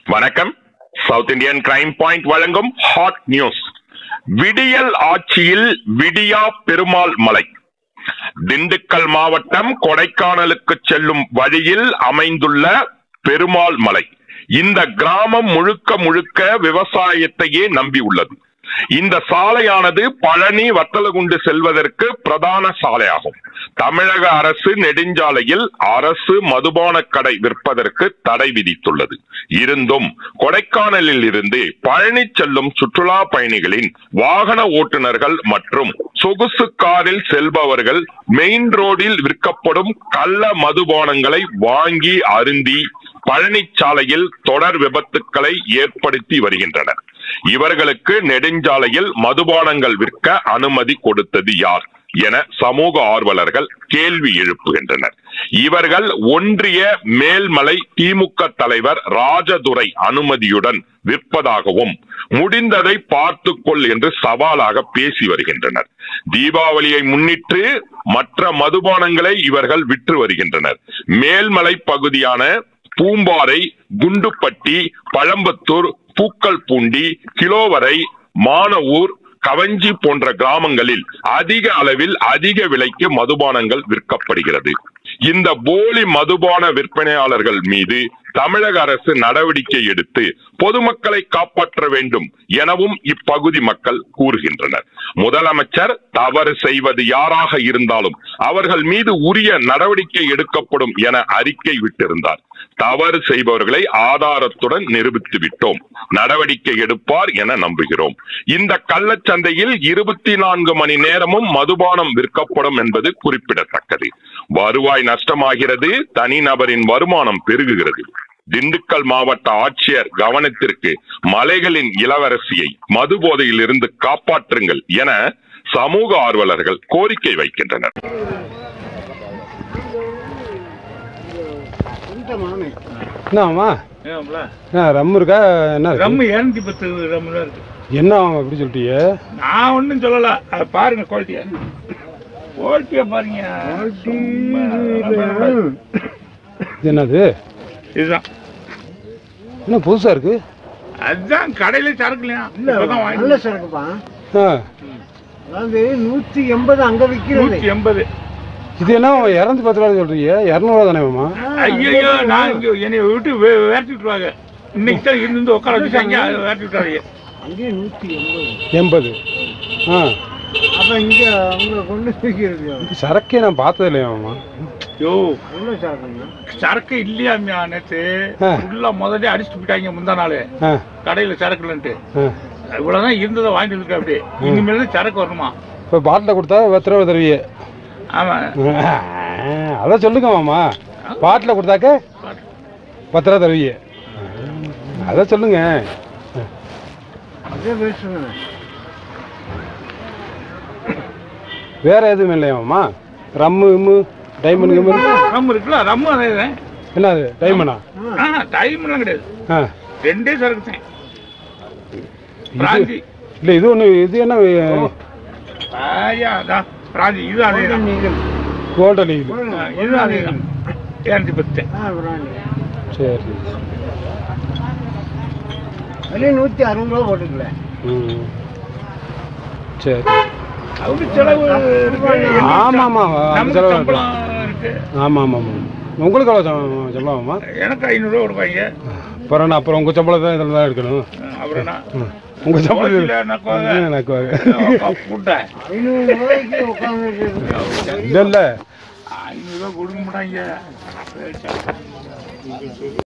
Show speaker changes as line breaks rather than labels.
வணக்கம் South Indian crime point வழங்கும் hot news விடியல் ஆட்சியில் விடியா பெருமாள் மலை திண்டுக்கல் மாவட்டம் கொடைக்கானலுக்கு செல்லும் வழியில் அமைந்துள்ள பெருமாள் மலை இந்த கிராமம் முழுக்க முழுக்க விவசாயத்தையே நம்பியுள்ளது இந்த சாலையானது பழனி வத்தலகுண்டு செல்வதற்கு பிரதான சாலையாகும் தமிழக அரசு நெடுஞ்சாலையில் அரசு மதுபான கடை விற்பதற்கு தடை விதித்துள்ளது இருந்தும் கொடைக்கானலில் இருந்து பழனி செல்லும் சுற்றுலா பயணிகளின் வாகன ஓட்டுநர்கள் மற்றும் சொகுசு காரில் செல்பவர்கள் மெயின் ரோடில் விற்கப்படும் கள்ள மதுபானங்களை வாங்கி அருந்தி பழனிச்சாலையில் தொடர் விபத்துக்களை ஏற்படுத்தி வருகின்றனர் இவர்களுக்கு நெடுஞ்சாலையில் மதுபானங்கள் விற்க அனுமதி கொடுத்தது யார் என சமூக ஆர்வலர்கள் கேள்வி எழுப்புகின்றனர் இவர்கள் ஒன்றிய மேல்மலை திமுக தலைவர் ராஜதுரை அனுமதியுடன் விற்பதாகவும் முடிந்ததை பார்த்துக்கொள் என்று சவாலாக பேசி வருகின்றனர் தீபாவளியை முன்னிட்டு மற்ற மதுபானங்களை இவர்கள் விற்று வருகின்றனர் மேல்மலை பகுதியான பூம்பாறை குண்டுப்பட்டி பழம்பத்தூர் பூக்கல் பூண்டி கிலோவரை மானவூர் கவஞ்சி போன்ற கிராமங்களில் அதிக அளவில் அதிக விலைக்கு மதுபானங்கள் விற்கப்படுகிறது இந்த போலி மதுபான விற்பனையாளர்கள் மீது தமிழக அரசு நடவடிக்கை எடுத்து பொதுமக்களை காப்பாற்ற வேண்டும் எனவும் இப்பகுதி மக்கள் கூறுகின்றனர் முதலமைச்சர் தவறு செய்வது யாராக இருந்தாலும் அவர்கள் மீது உரிய நடவடிக்கை எடுக்கப்படும் என அறிக்கை விட்டிருந்தார் தவறு செய்பவர்களை ஆதாரத்துடன் நிரூபித்து விட்டோம் நடவடிக்கை எடுப்பார் என நம்புகிறோம் இந்த கள்ளச்சந்தையில் இருபத்தி நான்கு மணி நேரமும் மதுபானம் விற்கப்படும் என்பது குறிப்பிடத்தக்கது வருவாய் நஷ்டமாகிறது தனிநபரின் வருமானம் பெருகுகிறது திண்டுக்கல் மாவட்ட ஆட்சியர் கவனத்திற்கு மலைகளின் இளவரசியை மது போதையில் இருந்து காப்பாற்றுங்கள் என சமூக ஆர்வலர்கள் கோரிக்கை வைக்கின்றனர்
என்னம்மா
ஏம்ல,
என்ன ரம் இருக்கா என்ன இருக்கு?
ரம்மு இரநூத்தி பத்து ரம்மு தான் இருக்கு
என்ன அப்படி சொல்லிட்டீங்க
நான் ஒன்றும் சொல்லல அதை பாருங்க குவாலிட்டியா குவாலிட்டியா பாருங்க சும்மா
இது என்னது
இதுதான்
என்ன புதுசா இருக்கு
அதுதான் கடையில சரக்கு இல்லையா இப்பதான் வாங்கி
நல்ல சரக்குப்பா
ஆ
அதாவது நூத்தி எண்பது அங்க விக்கிறது
நூத்தி எண்பது
இது என்ன இரநூத்தி பத்து ரூபா சொல்றீங்க இரநூறுவா தானே மாமா
ஐயோ நான் இங்க என்னை விட்டு வே- விரட்டி விட்டுருவாங்க இன்னைக்கு தான் இருந்து உட்கார வச்சுட்டாங்க அதை விரட்டி விட்டாங்க
அங்கேயே நூத்தி எண்பது
எண்பது ஆ
அப்ப இங்க அவங்க கொண்டு விக்கிறது
இது சரக்கே நான் பார்த்தது இல்லையா மாமா
யோ
நல்ல சரக்குங்க
சரக்கு இல்லையாமியா நேத்து
ஆ.
ஃபுல்லா முதல்ல அடிச்சுட்டு போயிட்டாங்க முந்தா நாள்
ஆ
கடையில சரக்கு இல்லைன்ட்டு
ஆ
இவ்வளவுதான் இருந்ததை வாங்கிட்டு இருக்கேன் அப்படியே இனிமேல் தான் சரக்கு வரணுமா
இப்போ பாட்டில் கொடுத்தா பத்து ரூபா தருவீங்க
ஆமா
அதான் சொல்லுங்க மாமா பாட்டில் கொடுத்தாக்க பத்து ரூபா தருவீங்க அதான் சொல்லுங்க
அதே பேசுறேன்
வேற எதுவும் இல்லையா மாமா ரம்மு இம்மு டைமண்ட் கிம்மு
ரம் இருக்குல்ல ரம் அதே தான்
என்ன அது டைமண்டா
ஆ டைம்லாம் கிடையாது
ஆ
ரெண்டே சரக்கு தான்
இது
பிராஞ்சி
இல்லை இது ஒன்று இது என்ன
ஆயா அதான் பிராஞ்சி இது அதே தான்
நீங்கள்
கோல்டன் இது
ஆ, இது அதே தான் இரநூத்தி பத்து
ஆ பிராண்டி
சரி
அதுலேயே நூத்தி அறுபது ரூபா போட்டுக்கல
ம் சரி
அவரு செலவு இருக்கு
ஆமா, ஆமா, அது
நமக்கு
செலவு
சம்பளம் இருக்கு
ஆமாம் ஆமாம் ஆமாம் உங்களுக்கு எவ்வளோ சம்பளம் சம்பளமாம்மா
எனக்கு ஐநூறுரூவா கொடுப்பாங்க
அப்புறம் நான் அப்புறம் உங்கள் சம்பளம் தான் இதில் தான் எடுக்கணும்
அப்புறம் நான்
உங்கள் சம்பளம்
கோயில்ல நக்குவாங்க.
எனக்கு
கூட்டேன்
ஐநூறு ரூபாய்க்கு உட்காந்து
இல்லை இல்லை
ஐநூறுரூவா கொடுக்க மாட்டாங்க